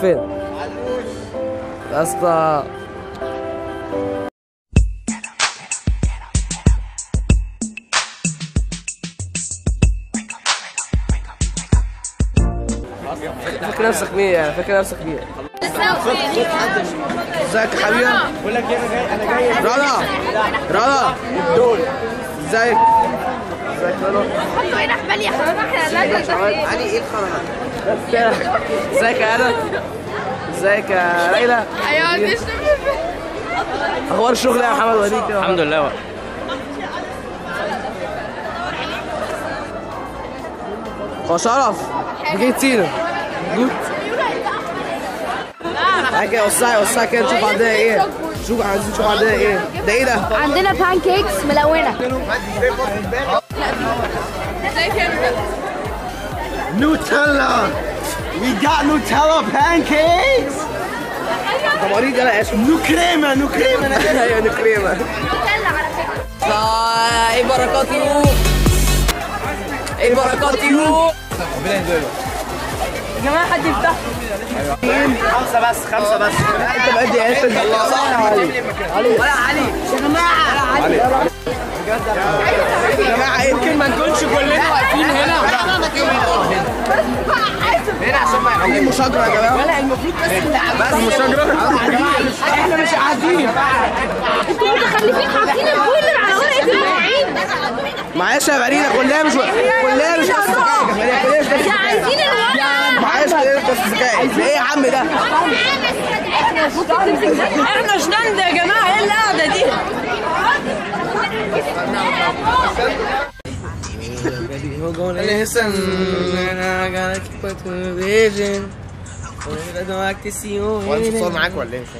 فين يا اسطى فاكر نفسك مين يعني فاكر نفسك مين ازيك يا حبيبي بقول لك انا جاي انا جاي رنا رنا دول ازيك ازيك رنا حطوا هنا في بالي يا حبيبي احنا لازم علي ايه الخرا ازيك يا انا ازيك يا ليلى ايوه تشتم اخبار الشغل يا محمد وليد كده الحمد لله هو شرف جيت سينا جود حاجة وسعي وسعي كده نشوف عندنا ايه شوف عايزين نشوف عندنا ايه ده ايه ده عندنا بان كيكس ملونه Nutella! We got Nutella pancakes! طب وريني انا اسف نو كريمة نو كريمة ايوه دي كريمة لا ايه بركاته ايه بركاته يا جماعه حد يفتح خمسة بس خمسة بس انت بقد ايه انت صح يا علي ولا علي يا جماعة يمكن ما نكونش كلنا واقفين هنا هنا عشان ما عاملين مشاجرة يا جماعة لا المفروض بس اللي بس مشاجرة احنا مش قاعدين انتوا متخلفين حاطين البويلر على ورقه المواعين معلش يا غريبة كلها مش كلها مش نفس الذكاء كلها مش نفس يا عايزين الورقه معلش كلها مش نفس الذكاء ايه يا عم ده احنا شنند يا جماعه ايه القعده دي Listen, I gotta keep up to the vision. I don't like to see you. هو انت بتصور معاك ولا ايه؟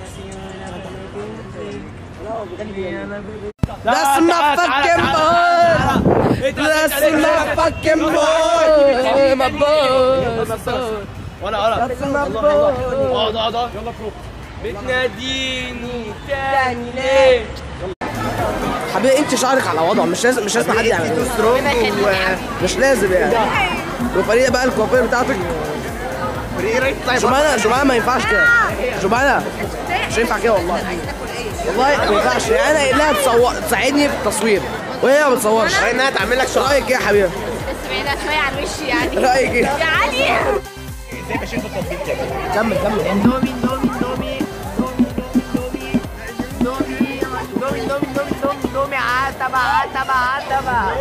That's my fucking boy. That's my fucking boy. My boy. ولا ولا That's my boy. اقعد اقعد اقعد يلا برو بتناديني تاني ليه حبيبي انت شعرك على وضعه مش لازم مش لازم حد يعمل مش لازم يعني وفريده بقى الكوافير بتاعتك جمانة جمانة ما ينفعش كده جمانة مش هينفع كده والله والله ما ينفعش يعني انا قايل لها تصور تساعدني في التصوير وهي ما بتصورش انها تعمل لك شعر رايك ايه يا حبيبي؟ بس بعيدة شوية عن وشي يعني رايك ايه؟ يا علي ازاي ماشيين في التطبيق كده كمل كمل اندومي اندومي اندومي اندومي اندومي اندومي اندومي اندومي اندومي عتبة عتبة عتبة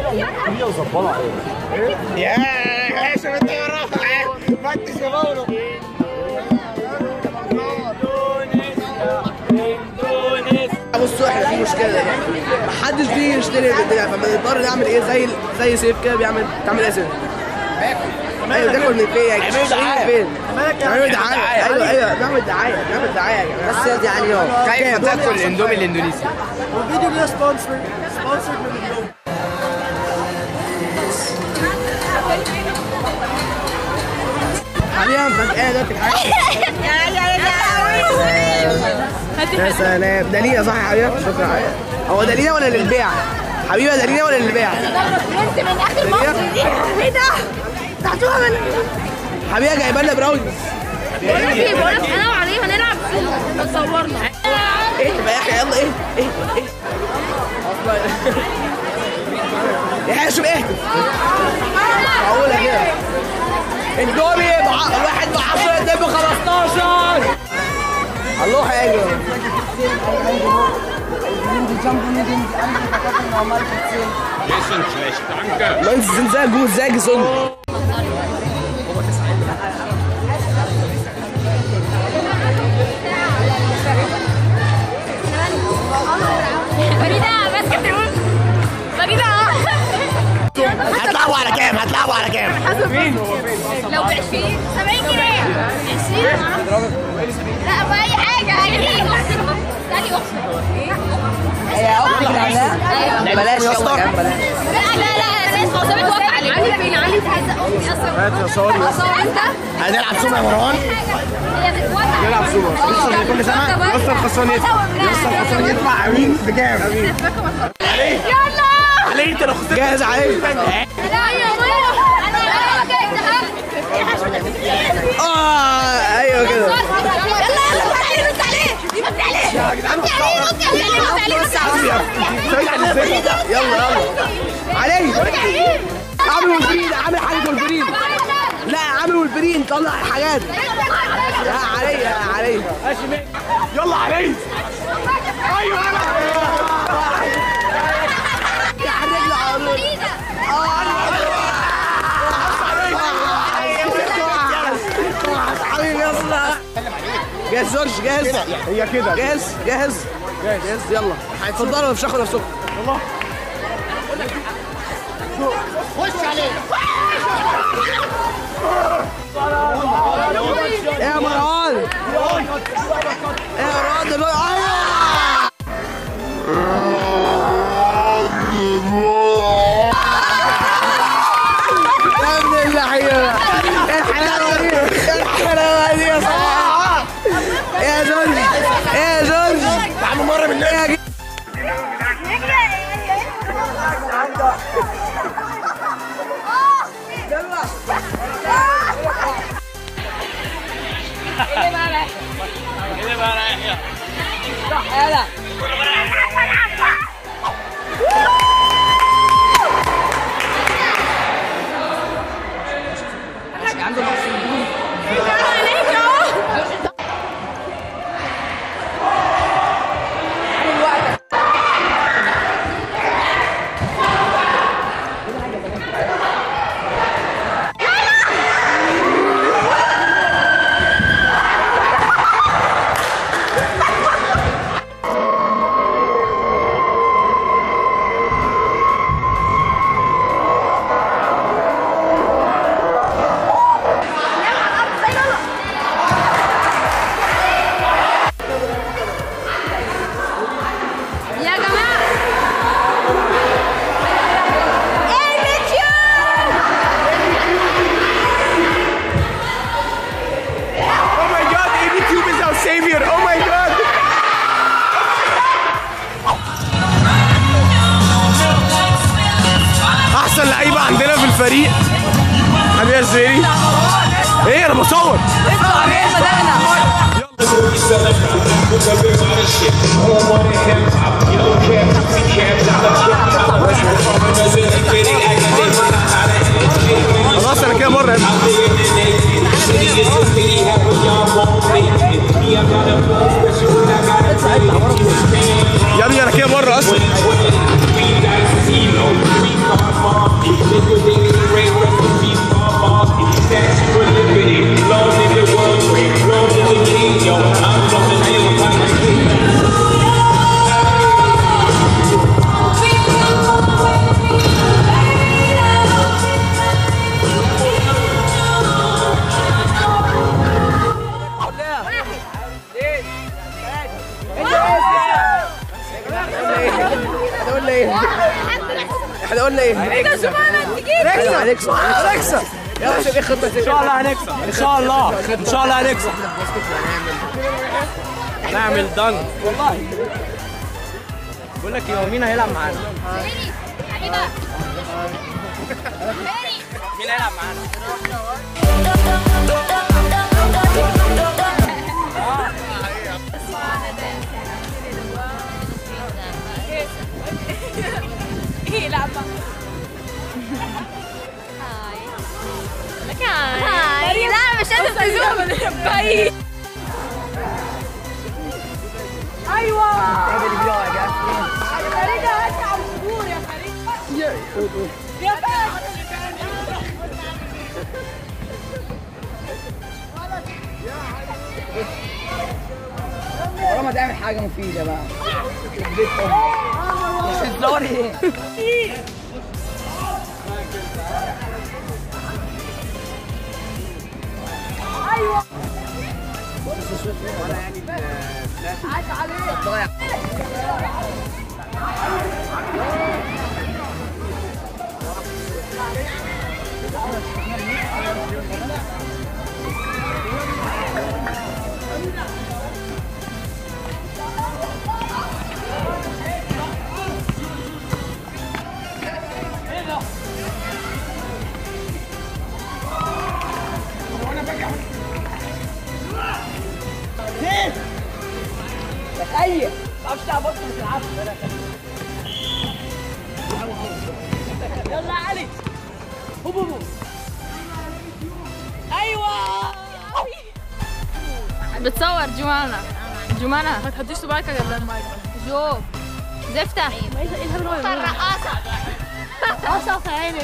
يا هاشم انت وراها فتش يا مولو بصوا احنا في مشكله دلوقتي محدش بيجي يشتري من الدنيا فبنضطر نعمل ايه زي زي سيف كده بيعمل تعمل ايه سيف؟ ايوه تاكل من فين يعني اعملوا دعاية. فين؟ اعملوا دعايه ايوه ايوه نعمل دعايه نعمل دعايه يا جماعه بس يا دي علي اهو كيف تاكل الاندومي الاندونيسي؟ الفيديو ده سبونسر سبونسر من اليوم حبيبي انت ايه ده بتضحك يا سلام ده لينا صح يا حبيبي شكرا هو ده لينا ولا للبيع حبيبي ده لينا ولا للبيع بنت من اخر مصر دي ايه ده؟ تحتوها من حبيبي جايبه لنا براوني بقول لك ايه بقول لك انا وعلي هنلعب وتصورنا ايه بقى يا اخي يلا ايه ايه ايه اصلا يا حاشم اهدى معقوله كده اندومي بع- الواحد ب 10 اتنين ب 15 الله حاجه Meinst du, sind sehr gut, sehr gesund. فريدة ماسكة تليفون فريدة هتلعبوا على كام؟ هتلعبوا على كام؟ لو ب 20 70 جنيه 20 لا ما اي حاجة اي ثاني اقسم هي اختك العلاء بلاش يا اسطى بلاش لا لا لا الناس خلاص بتوقع عليك علي فين علي هزق امي اصلا هات يا صوري. اصور انت هنلعب سومة يا مروان هي بتوقع نلعب سومة لسه زي كل سنة لسه الخسران يدفع لسه الخسران يدفع امين بكام؟ امين يلا علي انت لو خسرت جاهز عليك لا يا ماما انا جاي اه ايوه كده يا جدعان يلا يلا علي عامل والبرين عامل حاجه والبرين لا عامل والبرين طلع الحاجات لا علي يا علي يلا علي يا الرجل على طول حبيبي يلا جاهز جورج جاهز هي كده جاهز جاهز جاهز يلا اتفضلوا افشخوا نفسكم خش عليه يا مروان يا مروان دلوقتي آه! يا ابن اللعيبه ايه الحلاوه دي ايه الحلاوه دي يا صلاح يا جورج يا جورج تعالوا مره من يا جي- يا جماعة ايه اليوتيوب Oh my god, ABTube is our savior. Oh my god. احسن لعيبه عندنا في الفريق حبيبي يا زيري ايه انا بصور خلاص انا كده بره يا ابني. يا ابني انا كده بره اصلا احنا قلنا ايه؟ احنا قلنا ايه؟ ايوه هنكسب هنكسب يلا شوف ايه خطه ان شاء الله هنكسب ان شاء الله ان شاء الله هنكسب نعمل دنك والله بقول لك ايه مين هيلعب معانا؟ حبيبة مين هيلعب معانا؟ ايه لا هاي لا مش قادر تزوم باي ايوه فريدة هات على الجمهور يا فريدة يا طالما تعمل حاجه مفيده بقى مش هزار ايه سيء ما تعرفش تلعب باسكت ما تلعبش يلا يا علي هوب هوب ايوه بتصور جوانا جوانا ما تحطيش صباعك قبل المايك جو زفتة الرقاصة رقاصة في عينك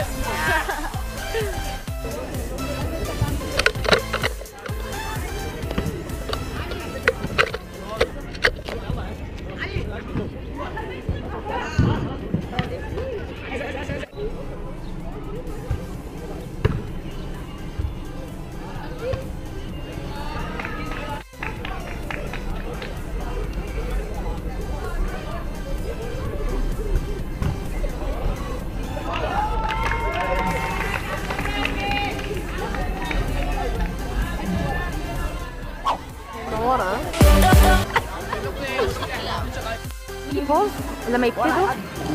لما يبتدوا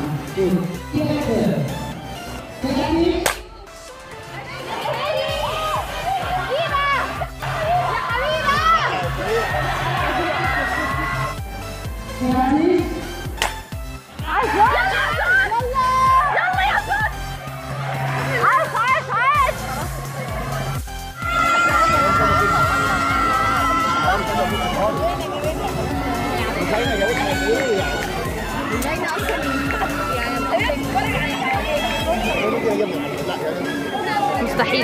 مستحيل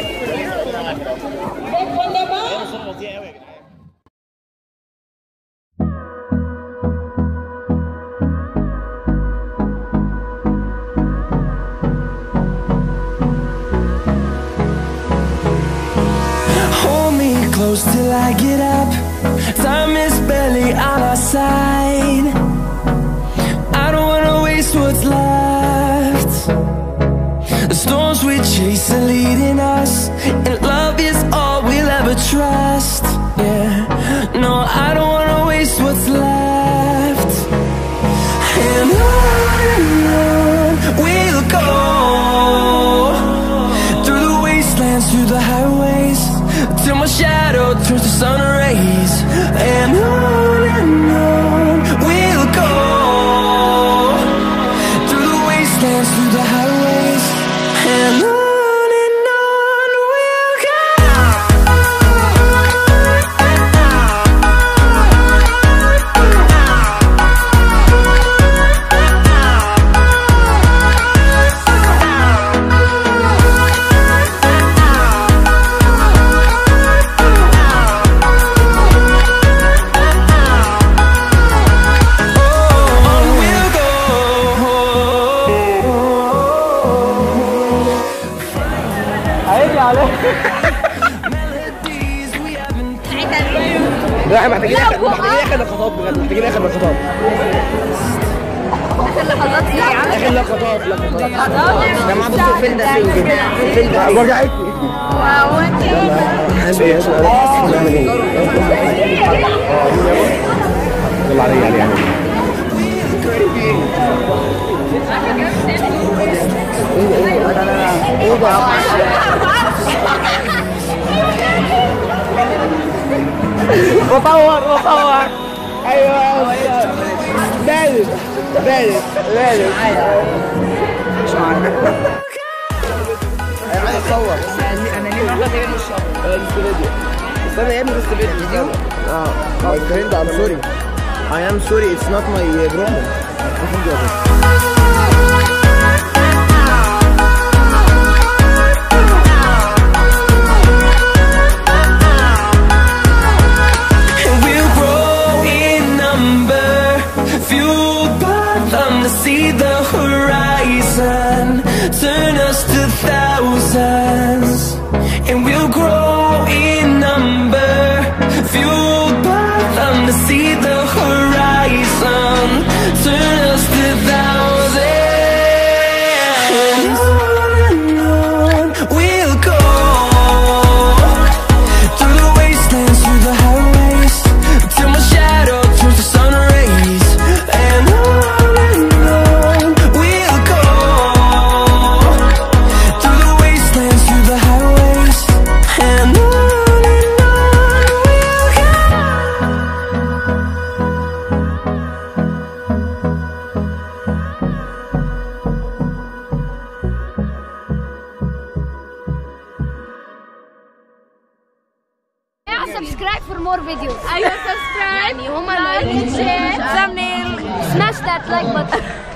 Hold me close till I get up. Time is barely on our side. I don't wanna waste what's left. The storms we chase are leading us, and love is all we'll ever trust. Yeah, no, I don't wanna waste what's left. And on and on we'll go through the wastelands, through the highways, till my shadow turns to sun rays. And on and on we'll go through the wastelands, through the highways, and on and on we'll On we'll go. Melodies we haven't لا احنا محتاجين اخر محتاجين اخر لقطات بجد محتاجين اخر لقطات اخر لقطات لقطات يا جماعه بصوا الفيلم ده فين جدا الفيلم ده وجعتني حاسس نعمل ايه؟ يلا علي علي علي بطور بطور ايوه بارد بارد بارد مش عارف انا عايز اصور انا ليه ما فيديو استنى يا ابني بس فيديو اه my friend I'm sorry I am sorry it's not my uh, problem I think you are right. And we'll grow in number, fueled by them to see the horizon, turn us to thousands. And we'll grow in number, fueled by them to see the horizon, turn us to thousands. And on and on we'll go. Through the wastelands, through the highways Till my shadow turns to sun rays And on and on we'll go Through the wastelands, through the highways And جماعه سبسكرايب فور مور فيديوز ايوه سبسكرايب يعني هما لايك شير ثامنيل سماش ذات لايك بutton